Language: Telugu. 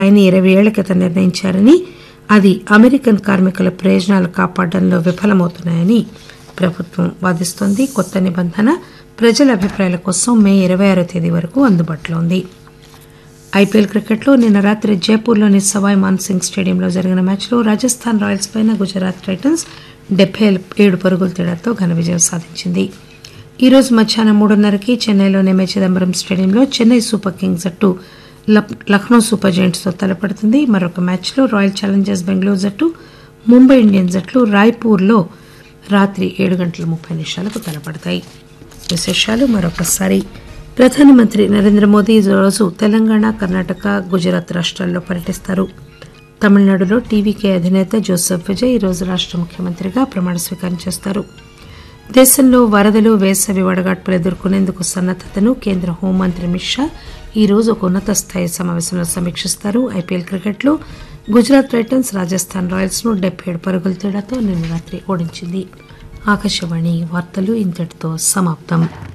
ఆయన ఇరవై ఏళ్ల క్రితం నిర్ణయించారని అది అమెరికన్ కార్మికుల ప్రయోజనాలు కాపాడడంలో విఫలమవుతున్నాయని ప్రభుత్వం వాదిస్తోంది కొత్త నిబంధన ప్రజల అభిప్రాయాల కోసం మే ఇరవై ఆరో తేదీ వరకు అందుబాటులో ఉంది ఐపీఎల్ క్రికెట్లో నిన్న రాత్రి జైపూర్లోని సవాయ్ మాన్సింగ్ స్టేడియంలో జరిగిన మ్యాచ్లో రాజస్థాన్ రాయల్స్ పైన గుజరాత్ టైటన్స్ డెబ్బై ఏడు పరుగుల తేడాతో ఘన విజయం సాధించింది ఈ రోజు మధ్యాహ్నం మూడున్నరకి చెన్నైలోని ఎంఏ చిదంబరం స్టేడియంలో చెన్నై సూపర్ కింగ్స్ జట్టు లక్- లక్నో సూపర్ జైంట్స్ తో తలపడుతుంది మరొక మ్యాచ్లో రాయల్ ఛాలెంజర్స్ బెంగళూరు జట్టు ముంబై ఇండియన్స్ జట్లు రాయ్పూర్లో రాత్రి ఏడు గంటల ముప్పై నిమిషాలకు తలపడతాయి విశేషాలు మరొకసారి ప్రధానమంత్రి నరేంద్ర మోదీ ఈ రోజు తెలంగాణ కర్ణాటక గుజరాత్ రాష్ట్రాల్లో పర్యటిస్తారు తమిళనాడులో టీవీకే అధినేత జోసెఫ్ విజయ్ ఈరోజు రాష్ట్ర ముఖ్యమంత్రిగా ప్రమాణ స్వీకారం చేస్తారు దేశంలో వరదలు వేసవి వడగాడ్పులు ఎదుర్కొనేందుకు సన్నద్దతను కేంద్ర హోంమంత్రి అమిత్ షా ఈ రోజు ఒక ఉన్నత స్థాయి సమావేశంలో సమీక్షిస్తారు ఐపీఎల్ క్రికెట్లో గుజరాత్ టైటన్స్ రాజస్థాన్ రాయల్స్ ను డెబ్బై ఏడు పరుగుల తేడాతో నిన్న రాత్రి ఓడించింది ఆకాశవాణి వార్తలు ఇంతటితో సమాప్తం